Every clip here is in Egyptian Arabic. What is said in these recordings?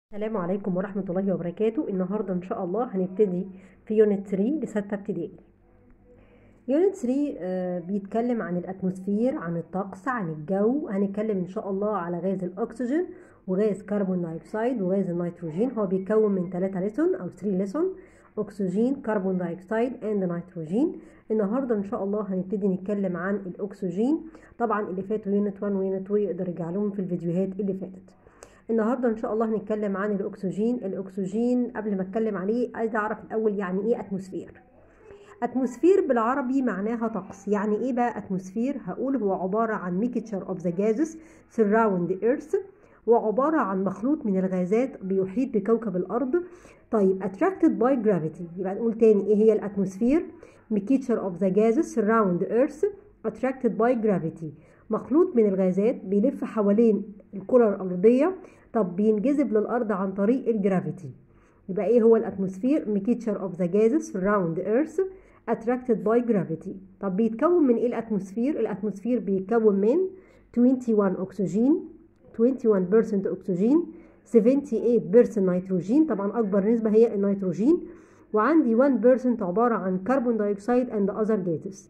السلام عليكم ورحمة الله وبركاته النهاردة إن شاء الله هنبتدي في يونت 3 لستة ابتدائي يونت 3 آه، بيتكلم عن الأتموسفير عن الطقس عن الجو هنتكلم إن شاء الله على غاز الأكسجين وغاز كربون دايوكسيد وغاز النيتروجين هو بيتكون من 3 ليسون أو 3 ليسون أكسجين كربون دايوكسيد أند نيتروجين النهاردة إن شاء الله هنبتدي نتكلم عن الأكسجين طبعا اللي فاتوا يونت 1 ويونت 2 يقدر يرجع لهم في الفيديوهات اللي فاتت النهارده ان شاء الله هنتكلم عن الاكسجين الاكسجين قبل ما اتكلم عليه عايزه اعرف الاول يعني ايه اتموسفير اتموسفير بالعربي معناها طقس يعني ايه بقى اتموسفير هقول هو عباره عن ميكتشر اوف ذا جازز surround the earth وعبارة عن مخلوط من الغازات بيحيط بكوكب الأرض طيب attracted by gravity يبقى نقول تاني إيه هي الأتموسفير mixture of the gases surround the earth attracted by gravity مخلوط من الغازات بيلف حوالين الكرة الأرضية طب بينجذب للأرض عن طريق الجرافيتي يبقى إيه هو الأتموسفير mixture of the gases surround the earth attracted by gravity طب بيتكون من إيه الأتموسفير الأتموسفير بيتكون من 21 أكسجين 21% أكسجين 78% نيتروجين طبعا أكبر نسبة هي النيتروجين وعندي 1% عبارة عن كربون دايوكسيد and other gases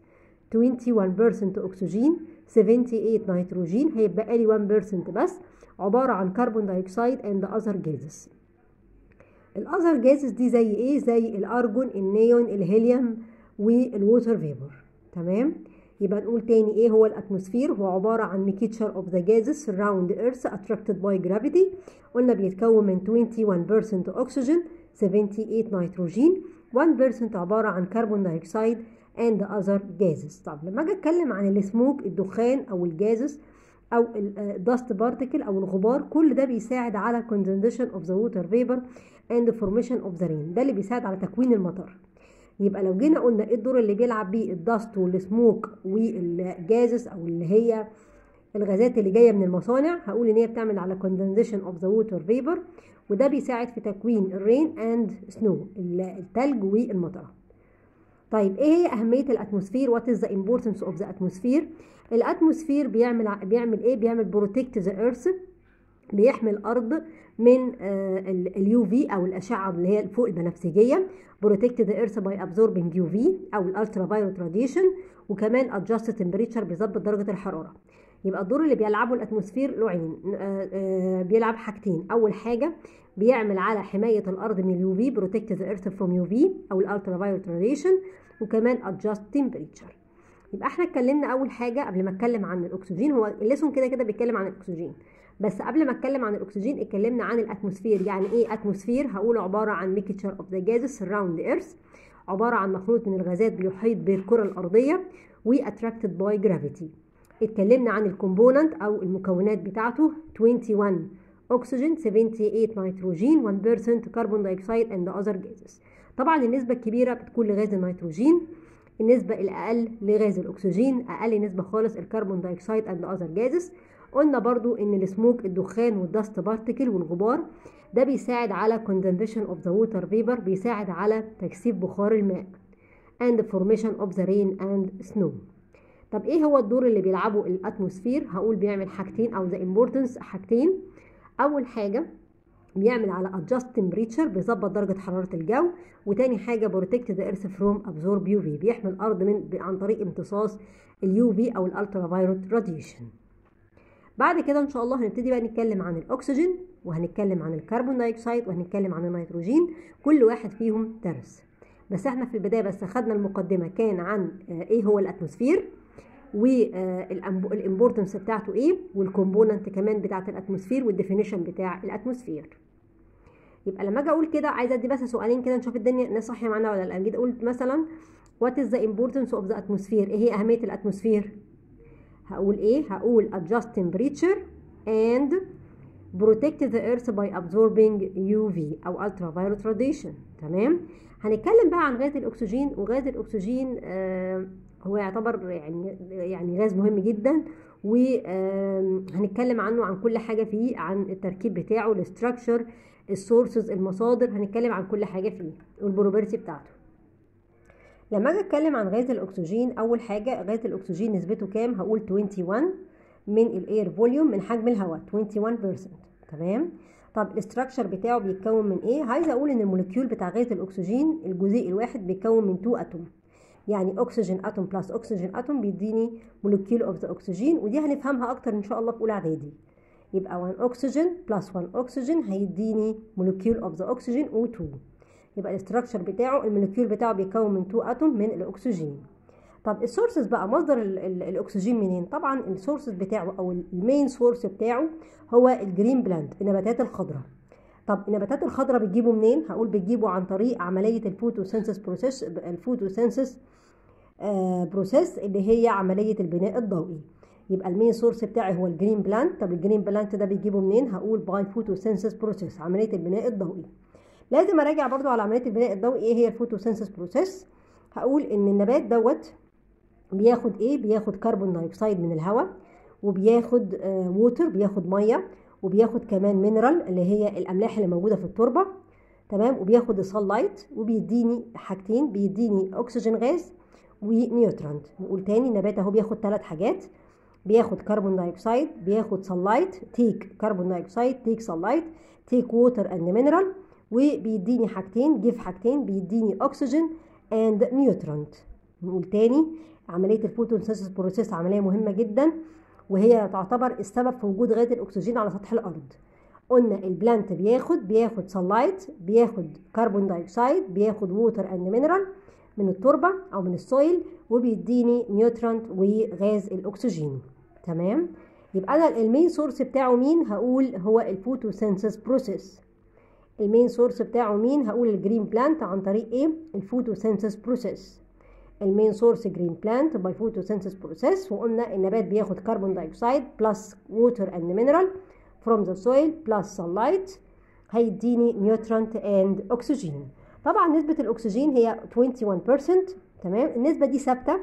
21% أكسجين 78 نيتروجين هيبقى لي 1% بس عبارة عن كربون دايوكسيد and other gases الأذر جازز دي زي ايه زي الأرجون النيون الهيليوم والووتر فيبر تمام يبقى نقول تاني ايه هو الاتموسفير هو عبارة عن ميكتشر اوف ذا جازز surround the earth attracted by gravity قلنا بيتكون من 21% اكسجين 78 نيتروجين 1% عبارة عن كربون دايوكسيد and other gases طب لما اجي اتكلم عن السموك الدخان او الجازز او الدست بارتيكل او الغبار كل ده بيساعد على condensation of the water vapor and formation of the rain ده اللي بيساعد على تكوين المطر يبقى لو جينا قلنا ايه الدور اللي بيلعب بيه الدست والسموك والجازز او اللي هي الغازات اللي جايه من المصانع هقول ان هي بتعمل على condensation of the water vapor وده بيساعد في تكوين الرين اند سنو التلج والمطره طيب ايه هي اهميه الاتموسفير وات از ذا امبورتنس اوف ذا اتموسفير الاتموسفير بيعمل بيعمل ايه بيعمل بروتكت ذا ايرث بيحمي الارض من اليو في او الاشعه اللي هي فوق البنفسجيه بروتكت ذا ايرث باي ابزوربنج يو في او الالترا فايولت راديشن وكمان ادجست تمبريتشر بيظبط درجه الحراره يبقى الدور اللي بيلعبه الاتموسفير له عين بيلعب حاجتين اول حاجه بيعمل على حمايه الارض من اليو في بروتكت ذا ايرث فروم يو في او الالترا فايولت راديشن وكمان ادجست تمبريتشر يبقى احنا اتكلمنا اول حاجه قبل ما اتكلم عن الاكسجين هو الليسون كده كده بيتكلم عن الاكسجين بس قبل ما اتكلم عن الاكسجين اتكلمنا عن الاتموسفير يعني ايه اتموسفير هقول عباره عن ميكتشر اوف ذا جازز surround the earth عباره عن مخلوط من الغازات بيحيط بالكره الارضيه واتراكتد باي جرافيتي اتكلمنا عن الكومبوننت او المكونات بتاعته 21 اكسجين 78 نيتروجين 1% كربون دايوكسيد اند اذر جازز طبعا النسبه الكبيره بتكون لغاز النيتروجين النسبة الأقل لغاز الأكسجين أقل نسبة خالص الكربون دايوكسيد أند أذر جازز قلنا برضو إن السموك الدخان والدست بارتيكل والغبار ده بيساعد على condensation of the water vapor بيساعد على تكثيف بخار الماء and formation of the rain and snow طب ايه هو الدور اللي بيلعبه الاتموسفير هقول بيعمل حاجتين او the importance حاجتين اول حاجه بيعمل على adjust temperature بيظبط درجة حرارة الجو وتاني حاجة protect the earth from absorb UV بيحمي الأرض من عن طريق امتصاص اليو في أو الالترا فايروت راديشن بعد كده إن شاء الله هنبتدي بقى نتكلم عن الأكسجين وهنتكلم عن الكربون دايوكسيد وهنتكلم عن النيتروجين كل واحد فيهم درس بس احنا في البداية بس خدنا المقدمة كان عن ايه هو الاتموسفير والامبورتنس بتاعته ايه والكومبوننت كمان بتاعت الاتموسفير والديفينيشن بتاع الاتموسفير يبقى لما اجي اقول كده عايزه ادي بس سؤالين كده نشوف الدنيا الناس صاحيه معانا ولا لا جيت قلت مثلا وات از ذا امبورتنس اوف ذا اتموسفير ايه هي اهميه الاتموسفير هقول ايه هقول adjust temperature and protect the earth by absorbing UV او ultraviolet radiation تمام هنتكلم بقى عن غاز الاكسجين وغاز الاكسجين آه هو يعتبر يعني يعني غاز مهم جدا وهنتكلم عنه عن كل حاجه فيه عن التركيب بتاعه الاستراكشر السورسز المصادر هنتكلم عن كل حاجه فيه والبروبرتي بتاعته لما اجي اتكلم عن غاز الاكسجين اول حاجه غاز الاكسجين نسبته كام هقول 21 من الاير فوليوم من حجم الهواء 21% تمام طب الاستراكشر بتاعه بيتكون من ايه عايزه اقول ان الموليكيول بتاع غاز الاكسجين الجزيء الواحد بيتكون من 2 اتوم يعني اكسجين اتوم بلس اكسجين اتوم بيديني موليكيول اوف ذا اكسجين ودي هنفهمها اكتر ان شاء الله في اولى اعدادي يبقى 1 اكسجين بلس 1 اكسجين هيديني موليكيول اوف ذا اكسجين O2 يبقى الاستراكشر بتاعه الموليكيول بتاعه بيتكون من 2 اتوم من الاكسجين طب السورسز بقى مصدر ال ال الاكسجين منين طبعا السورسز بتاعه او المين سورس بتاعه هو الجرين بلانت النباتات الخضراء طب النباتات الخضراء بتجيبه منين هقول بتجيبه عن طريق عمليه الفوتوسينثيس بروسيس الفوتوسينثيس آه بروسيس اللي هي عمليه البناء الضوئي يبقى المين سورس بتاعي هو الجرين بلانت طب الجرين بلانت ده بيجيبه منين هقول باي فوتوسينثيس بروسيس عمليه البناء الضوئي لازم اراجع برضو على عمليه البناء الضوئي ايه هي الفوتوسينثيس بروسيس هقول ان النبات دوت بياخد ايه بياخد كربون دايوكسيد من الهواء وبياخد آه ووتر بياخد ميه وبياخد كمان مينرال اللي هي الاملاح اللي موجوده في التربه تمام وبياخد الصن لايت وبيديني حاجتين بيديني اكسجين غاز ونيوترانت نقول تاني النبات اهو بياخد ثلاث حاجات بياخد كربون دايوكسيد بياخد صن لايت تيك كربون دايوكسيد تيك صن لايت تيك ووتر اند مينرال وبيديني حاجتين جيف حاجتين بيديني اكسجين اند نيوترانت نقول تاني عمليه الفوتوسينثيس بروسيس عمليه مهمه جدا وهي تعتبر السبب في وجود غاز الاكسجين على سطح الارض قلنا البلانت بياخد بياخد سلايت بياخد كربون دايوكسيد بياخد ووتر اند مينرال من التربه او من السويل وبيديني نيوترانت وغاز الاكسجين تمام يبقى انا المين سورس بتاعه مين هقول هو الفوتوسينثيس بروسيس المين سورس بتاعه مين هقول الجرين بلانت عن طريق ايه الفوتوسينثيس بروسيس المين سورس جرين بلانت باي فوتوسينثيس بروسيس وقلنا النبات بياخد كربون دايوكسيد بلس ووتر اند مينرال فروم ذا سويل بلس sunlight هيديني نيوترانت اند اكسجين طبعا نسبة الاكسجين هي 21% تمام النسبة دي ثابتة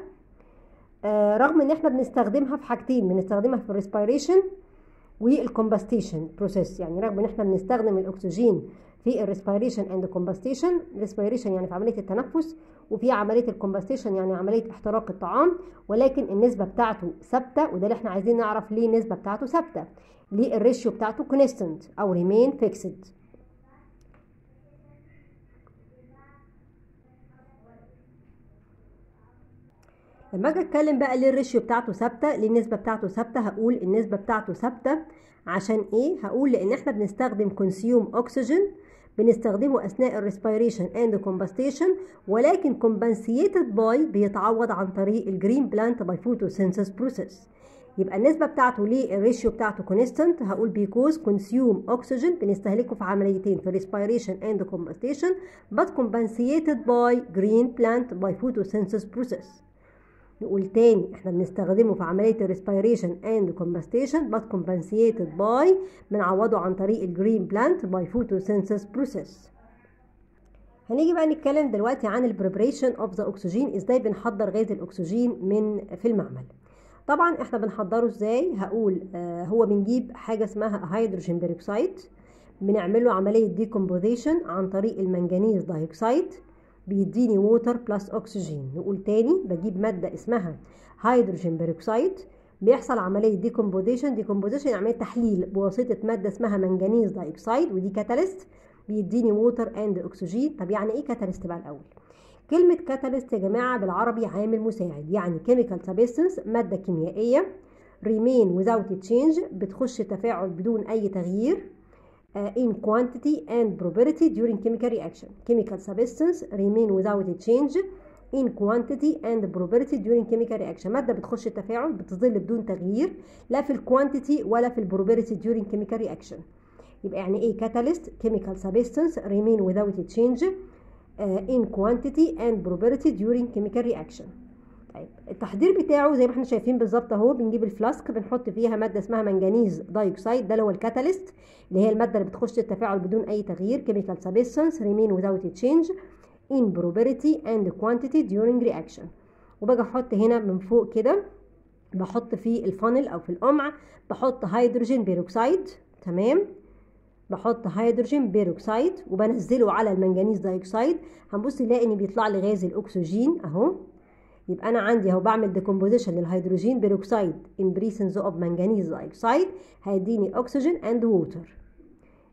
آه رغم ان احنا بنستخدمها في حاجتين بنستخدمها في الريسبيريشن والكومبستيشن بروسيس يعني رغم ان احنا بنستخدم الاكسجين في الريسبيريشن اند كومبستيشن الريسبيريشن يعني في عمليه التنفس وفي عمليه الكومبستيشن يعني عمليه احتراق الطعام ولكن النسبه بتاعته ثابته وده اللي احنا عايزين نعرف ليه النسبه بتاعته ثابته ليه الريشيو بتاعته كونستنت او ريمين فيكسد لما اجي اتكلم بقى ليه الريشيو بتاعته ثابته ليه النسبه بتاعته ثابته هقول النسبه بتاعته ثابته عشان ايه هقول لان احنا بنستخدم كونسيوم اوكسجين بنستخدمه اثناء الريسبيريشن اند كومبستيشن ولكن كومبنسيتد باي بيتعوض عن طريق الجرين بلانت باي فوتوسينثيس بروسيس يبقى النسبه بتاعته ليه الريشيو بتاعته كونستنت هقول بيكوز كونسيوم اوكسجين بنستهلكه في عمليتين في ريسبيريشن اند كومبستيشن but compensated by green plant by photosynthesis process نقول تاني احنا بنستخدمه في عملية الريسبيريشن اند كومبستيشن but compensated by بنعوضه عن طريق الجرين بلانت by photosynthesis process هنيجي بقى نتكلم دلوقتي عن البريبريشن اوف ذا اكسجين ازاي بنحضر غاز الاكسجين من في المعمل طبعا احنا بنحضره ازاي هقول آه هو بنجيب حاجه اسمها هيدروجين بيروكسيد بنعمله عمليه ديكومبوزيشن عن طريق المنجنيز دايوكسيد بيديني ووتر بلس اكسجين نقول تاني بجيب ماده اسمها هيدروجين بيروكسيد بيحصل عمليه ديكومبوزيشن ديكومبوزيشن عمليه تحليل بواسطه ماده اسمها منجنيز دايوكسيد ودي كاتاليست بيديني ووتر اند اكسجين طب يعني ايه كاتاليست بقى الاول كلمة كاتاليست يا جماعة بالعربي عامل مساعد يعني chemical substance مادة كيميائية remain without change بتخش تفاعل بدون أي تغيير uh, in quantity and property during chemical reaction chemical substance remain without change in quantity and property during chemical reaction مادة بتخش التفاعل بتظل بدون تغيير لا في الكوانتيتي ولا في البروبرتي during chemical reaction يبقى يعني ايه catalyst chemical substance remain without change in quantity and property during chemical reaction طيب التحضير بتاعه زي ما احنا شايفين بالظبط اهو بنجيب الفلاسك بنحط فيها ماده اسمها منجنيز دايوكسيد ده اللي هو الكاتاليست اللي هي الماده اللي بتخش التفاعل بدون اي تغيير chemical substance remain without change in property and quantity during reaction وباجي احط هنا من فوق كده بحط في الفانل او في القمع بحط هيدروجين بيروكسيد تمام بحط هيدروجين بيروكسيد وبنزله على المنجنيز دايوكسيد هنبص نلاقي ان بيطلع لي غاز الاكسجين اهو يبقى انا عندي اهو بعمل ديكومبوزيشن للهيدروجين بيروكسيد ان بريسنس اوف منجنيز دايوكسيد هيديني اكسجين اند ووتر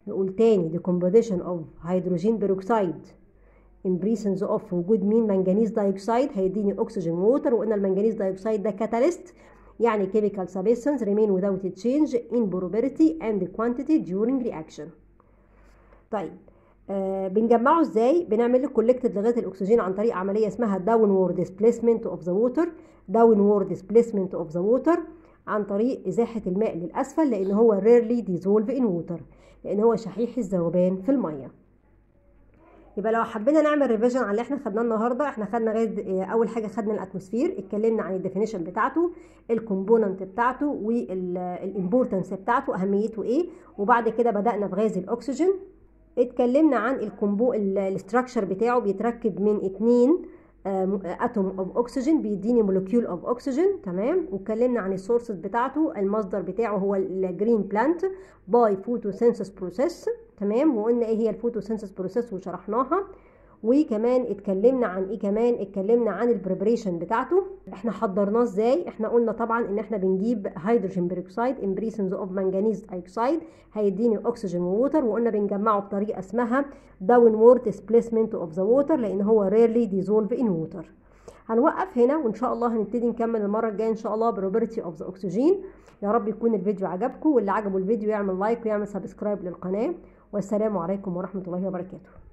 نقول تاني the composition of hydrogen peroxide in presence of وجود مين منجنيز دايوكسيد هيديني اكسجين ووتر وقلنا المنجنيز دايوكسيد ده كاتاليست يعني chemical substance remain without change in property and quantity during reaction طيب آه بنجمعه ازاي بنعمل له كولكتد لغايه الاكسجين عن طريق عمليه اسمها داونورد ديسبيسمنت اوف ذا ووتر داونورد ديسبيسمنت اوف ذا ووتر عن طريق ازاحه الماء للاسفل لان هو ريرلي ديزولف ان ووتر لان هو شحيح الذوبان في الميه يبقى لو حبينا نعمل ريفيجن على اللي احنا خدناه النهارده احنا خدنا غير اول حاجه خدنا الاتموسفير اتكلمنا عن الديفينيشن بتاعته الكومبوننت بتاعته والامبورتنس بتاعته اهميته ايه وبعد كده بدانا بغاز الاكسجين اتكلمنا عن الكومبو الاستراكشر بتاعه بيتركب من اتنين اتوم اوف اوكسجين بيديني مولكيول اوف اوكسجين تمام واتكلمنا عن السورسز بتاعته المصدر بتاعه هو الجرين بلانت باي فوتوسينثيس بروسيس تمام وقلنا ايه هي الفوتوسينثيس بروسيس وشرحناها وكمان اتكلمنا عن ايه كمان اتكلمنا عن البريبريشن بتاعته احنا حضرناه ازاي احنا قلنا طبعا ان احنا بنجيب هيدروجين بيروكسيد ان بريسنس اوف مانجانيز ايكسايد هيديني اكسجين ووتر وقلنا بنجمعه بطريقه اسمها داونورد ديسبيسمنت اوف ذا ووتر لان هو ريرلي ديزولف ان ووتر هنوقف هنا وان شاء الله هنبتدي نكمل المره الجايه ان شاء الله بروبرتي اوف ذا اكسجين يا رب يكون الفيديو عجبكم واللي عجبه الفيديو يعمل لايك ويعمل سبسكرايب للقناه والسلام عليكم ورحمه الله وبركاته